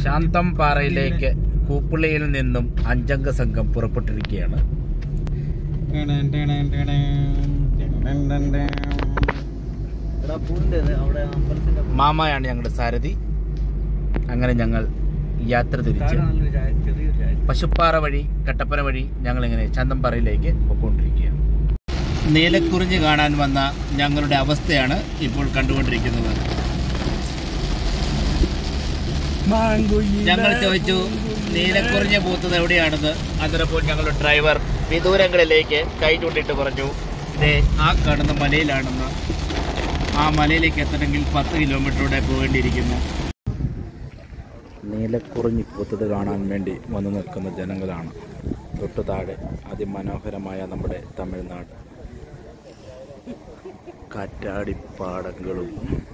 ശാന്തം പാറയിലേക്ക് കൂപ്പിളിയിൽ നിന്നും അഞ്ചംഗ സംഘം പുറപ്പെട്ടിരിക്കുകയാണ് മാമയാണ് ഞങ്ങളുടെ സാരഥി അങ്ങനെ ഞങ്ങൾ യാത്ര തിരിച്ച് പശുപ്പാറ വഴി കട്ടപ്പന വഴി ഞങ്ങൾ ഇങ്ങനെ ചന്തംപാറയിലേക്ക് പൊയ്ക്കൊണ്ടിരിക്കുകയാണ് നീലക്കുറിഞ്ഞ് കാണാൻ വന്ന ഞങ്ങളുടെ അവസ്ഥയാണ് ഇപ്പോൾ കണ്ടുകൊണ്ടിരിക്കുന്നത് ഞങ്ങൾ ചോദിച്ചു നീലക്കുറിഞ്ഞ് പൂത്തത് എവിടെയാണെന്ന് അന്നേരപ്പോൾ ഞങ്ങളുടെ ഡ്രൈവർ വിദൂരങ്ങളിലേക്ക് കൈ ചൂണ്ടിട്ട് പറഞ്ഞു ഇതേ ആ കാണുന്ന മലയിലാണെന്ന് ആ മലയിലേക്ക് എത്തണമെങ്കിൽ പത്ത് കിലോമീറ്ററൂടെ പോകേണ്ടിയിരിക്കുന്നു നീലക്കുറിഞ്ഞി പൂത്തത് കാണാൻ വേണ്ടി വന്നു നിൽക്കുന്ന ജനങ്ങളാണ് തൊട്ടു താഴെ അതിമനോഹരമായ നമ്മുടെ തമിഴ്നാട് കാറ്റാടിപ്പാടങ്ങളും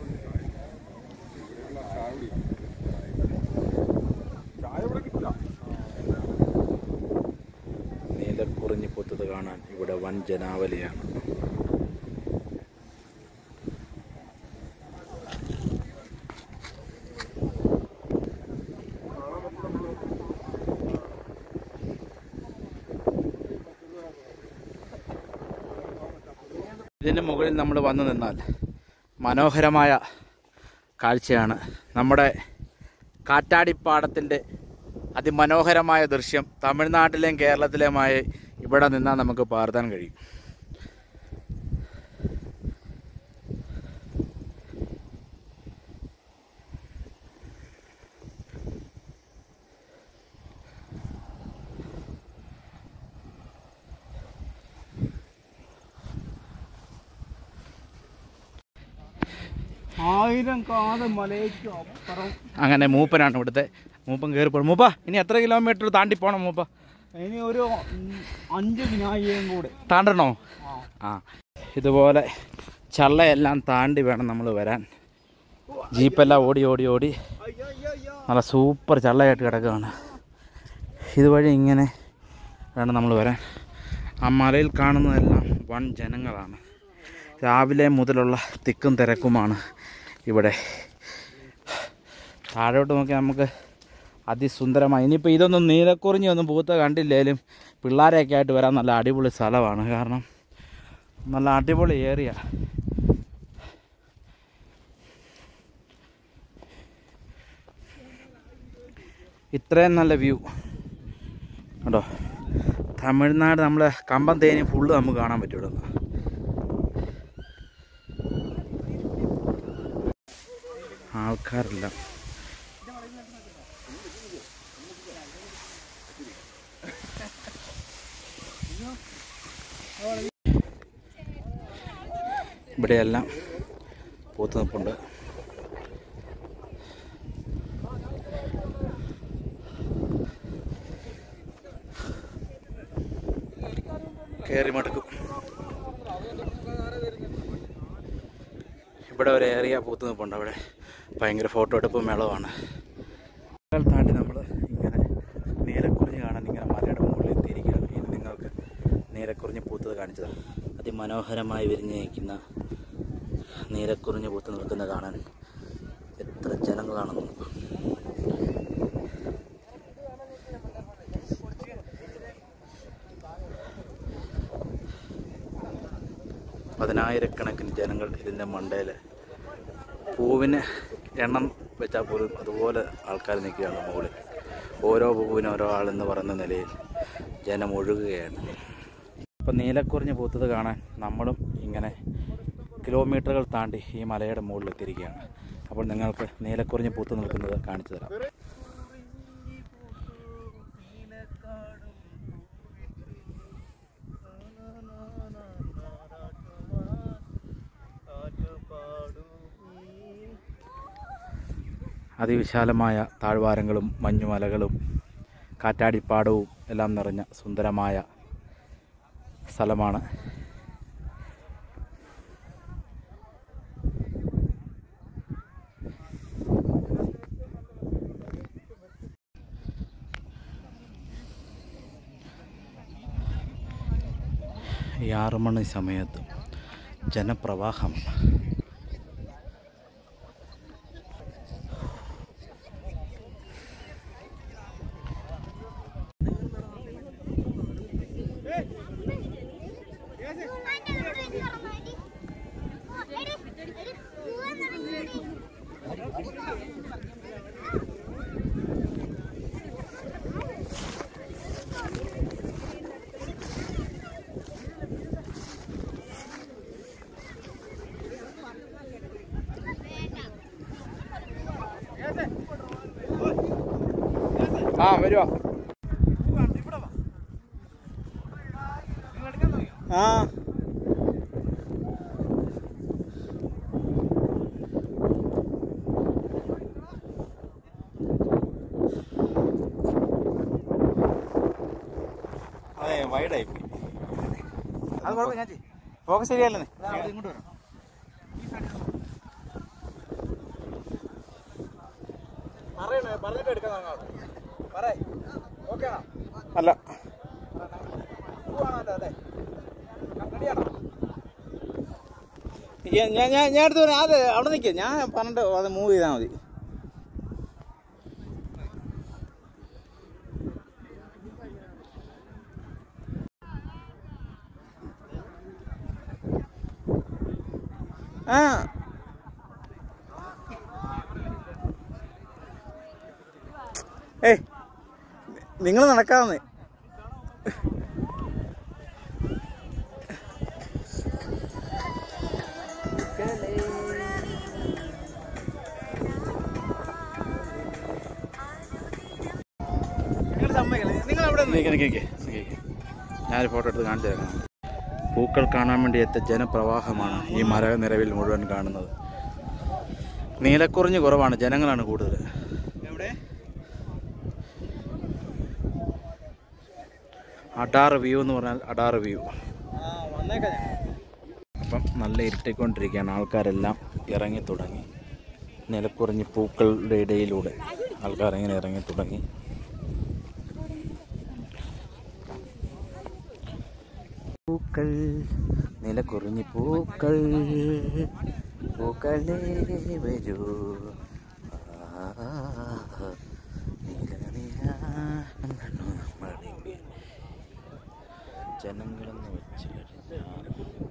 നീലക്കുറിഞ്ഞി പൂത്തത് കാണാൻ ഇവിടെ വൻ ജനാവലിയാണ് ഇതിൻ്റെ മുകളിൽ നമ്മൾ വന്നു നിന്നാൽ മനോഹരമായ കാഴ്ചയാണ് നമ്മുടെ കാറ്റാടിപ്പാടത്തിൻ്റെ അതിമനോഹരമായ ദൃശ്യം തമിഴ്നാട്ടിലെയും കേരളത്തിലെയുമായി ഇവിടെ നിന്നാൽ നമുക്ക് പാർത്താൻ കഴിയും ആയിരം കാത മലയ്ക്ക് അപ്പുറം അങ്ങനെ മൂപ്പനാണ് ഇവിടുത്തെ മൂപ്പൻ കയറിപ്പോഴും മൂപ്പ ഇനി എത്ര കിലോമീറ്റർ താണ്ടി പോകണം മൂപ്പ ഇനി ഒരു ഉം, അഞ്ച് വിനായികം കൂടെ താണ്ടണോ ആ. ആ ഇതുപോലെ ചള്ളയെല്ലാം താണ്ടി വേണം നമ്മൾ വരാൻ ജീപ്പെല്ലാം ഓടി ഓടി ഓടി നല്ല സൂപ്പർ ചള്ളയായിട്ട് കിടക്കുകയാണ് ഇതുവഴി ഇങ്ങനെ വേണം നമ്മൾ വരാൻ ആ മലയിൽ കാണുന്നതെല്ലാം വൻ ജനങ്ങളാണ് രാവിലെ മുതലുള്ള തിക്കും തിരക്കുമാണ് ഇവിടെ താഴോട്ട് നോക്കി നമുക്ക് അതിസുന്ദരമായി ഇനിയിപ്പോൾ ഇതൊന്നും നീലക്കുറിഞ്ഞി ഒന്നും പൂത്ത കണ്ടില്ലേലും പിള്ളേരെയൊക്കെ ആയിട്ട് വരാൻ നല്ല അടിപൊളി സ്ഥലമാണ് കാരണം നല്ല അടിപൊളി ഏറിയ ഇത്രയും നല്ല വ്യൂ കേട്ടോ തമിഴ്നാട് നമ്മളെ കമ്പം തേനി ഫുള്ള് നമുക്ക് കാണാൻ പറ്റും ഇവിടെ നിന്ന് ആൾക്കാരില്ല ഇവിടെയെല്ലാം പൂത്ത് നിൽപ്പുണ്ട് കയറി മടുക്കും ഇവിടെ ഒരു ഏറിയ പൂത്ത് നിൽപ്പുണ്ട് അവിടെ ഭയങ്കര ഫോട്ടോ എടുപ്പും മേളമാണ് ഇയാൾ താണ്ടി നമ്മൾ ഇങ്ങനെ നീലക്കുറിഞ്ഞ് കാണാൻ ഇങ്ങനെ മലയുടെ മുകളിൽ എത്തിയിരിക്കുകയാണ് ഇനി നിങ്ങൾക്ക് നീലക്കുറിഞ്ഞ് പൂത്തത് കാണിച്ചതാണ് അതിമനോഹരമായി വിരിഞ്ഞ് നിൽക്കുന്ന നീലക്കുറിഞ്ഞ് പൂത്ത് നിൽക്കുന്ന കാണാൻ എത്ര ജനങ്ങളാണെന്ന് നോക്കൂ പതിനായിരക്കണക്കിന് ജനങ്ങൾ ഇതിൻ്റെ മണ്ടയിൽ പൂവിന് എണ്ണം വെച്ചാൽ പോലും അതുപോലെ ആൾക്കാർ നിൽക്കുകയാണ് മുകളിൽ ഓരോ പൂവിനും ഓരോ ആളെന്ന് പറയുന്ന നിലയിൽ ജനം ഒഴുകുകയാണ് ഇപ്പം നീലക്കുറിഞ്ഞ് പൂത്തത് കാണാൻ നമ്മളും ഇങ്ങനെ കിലോമീറ്ററുകൾ താണ്ടി ഈ മലയുടെ മുകളിൽ എത്തിയിരിക്കുകയാണ് അപ്പോൾ നിങ്ങൾക്ക് നീലക്കുറിഞ്ഞ് പൂത്ത് നിൽക്കുന്നത് കാണിച്ചു തരാം അതിവിശാലമായ താഴ്വാരങ്ങളും മഞ്ഞുമലകളും കാറ്റാടിപ്പാടവും എല്ലാം നിറഞ്ഞ സുന്ദരമായ സ്ഥലമാണ് ഈ ആറു മണി സമയത്ത് ജനപ്രവാഹം ആ വരുവാ ആ അതെ വൈഡായി പോയി അത് കുഴപ്പമില്ല ഞാൻ ചെയ്യും ഫോക്കസ് ശരിയല്ലേ ഇങ്ങോട്ട് വരാം പറയണേ പറഞ്ഞിട്ട് എടുക്കാൻ പറയേ ഓക്കെ ആണോ അല്ല പോവാണല്ലോ അല്ലേ റെഡിയാണോ ഞാൻ ഞാൻ ഞാൻ ഞാൻ എടുത്ത് പറയാം അത് അവിടെ നിൽക്കുക ഞാൻ പറഞ്ഞിട്ട് അത് മൂവ് ചെയ്താൽ മതി ആ ഏയ് നിങ്ങൾ നടക്കാവുന്നേ നിങ്ങൾ സമ്മതിക്കല്ലേ നിങ്ങൾ അവിടെ നിക്ക് നിക്ക് നിക്ക് നിക്ക് നിക്ക്. ഞാനൊരു ഫോട്ടോ എടുത്ത് കാണിച്ചു തരാം പൂക്കൾ കാണാൻ വേണ്ടി എത്തിയ ജനപ്രവാഹമാണ് ഈ മരനിരവിൽ മുഴുവൻ കാണുന്നത് നീലക്കുറിഞ്ഞ് കുറവാണ് ജനങ്ങളാണ് കൂടുതൽ എവിടെ അഡാർ വ്യൂ എന്ന് പറഞ്ഞാൽ അഡാർ വ്യൂ ആ വന്നേക്കാം ഞാൻ അപ്പം നല്ല ഇരുട്ടിക്കൊണ്ടിരിക്കുകയാണ് ആൾക്കാരെല്ലാം ഇറങ്ങി തുടങ്ങി നിലക്കുറിഞ്ഞ് പൂക്കളുടെ ഇടയിലൂടെ ആൾക്കാർ ഇങ്ങനെ ഇറങ്ങി തുടങ്ങി പൂക്കൾ നിലക്കുറിഞ്ഞ് പൂക്കൾ പൂക്കളേ വരൂ ആ, നീല നീല മണിമേ. ജനങ്ങളെന്ന് വെച്ച് കഴിഞ്ഞാൽ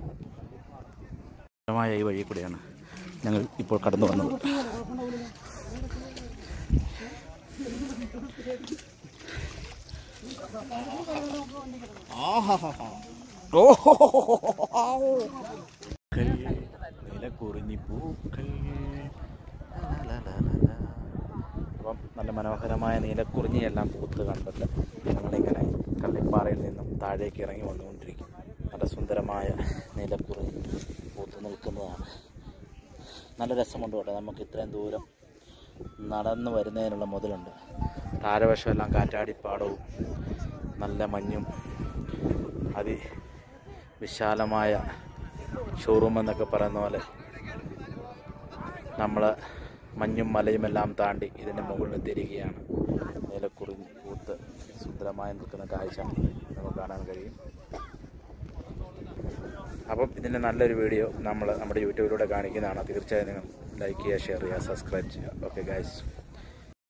മായ ഈ വഴി കൂടെയാണ് ഞങ്ങൾ ഇപ്പോൾ കടന്നു വന്നത് ഓ നിലക്കുറിഞ്ഞി പൂക്കൾ അപ്പം നല്ല മനോഹരമായ നീലക്കുറിഞ്ഞിയെല്ലാം പൂത്ത് കണ്ടിട്ട് ഞങ്ങളിങ്ങനെ കള്ളിപ്പാറയിൽ നിന്നും താഴേക്ക് ഇറങ്ങി വന്നുകൊണ്ടിരിക്കും നല്ല സുന്ദരമായ നീലക്കുറിഞ്ഞി പൂത്ത് നിൽക്കുന്നതാണ് നല്ല രസമുണ്ട് കേട്ടോ നമുക്ക് ഇത്രയും ദൂരം നടന്ന് വരുന്നതിനുള്ള മുതലുണ്ട് താരവശമെല്ലാം കാറ്റാടിപ്പാടവും നല്ല മഞ്ഞും അതി വിശാലമായ ഷോറൂം എന്നൊക്കെ പറയുന്ന പോലെ നമ്മൾ മഞ്ഞും മലയും എല്ലാം താണ്ടി ഇതിൻ്റെ മുകളിൽ എത്തിയിരിക്കുകയാണ് നീലക്കുറി പൂത്ത് സുന്ദരമായി നിൽക്കുന്ന കാഴ്ച നമുക്ക് കാണാൻ കഴിയും അപ്പം ഇതിൻ്റെ നല്ലൊരു വീഡിയോ നമ്മൾ നമ്മുടെ യൂട്യൂബിലൂടെ കാണിക്കുന്നതാണ് തീർച്ചയായും നിങ്ങൾ ലൈക്ക് ചെയ്യുക ഷെയർ ചെയ്യുക സബ്സ്ക്രൈബ് ചെയ്യുക ഓക്കെ ഗൈസ്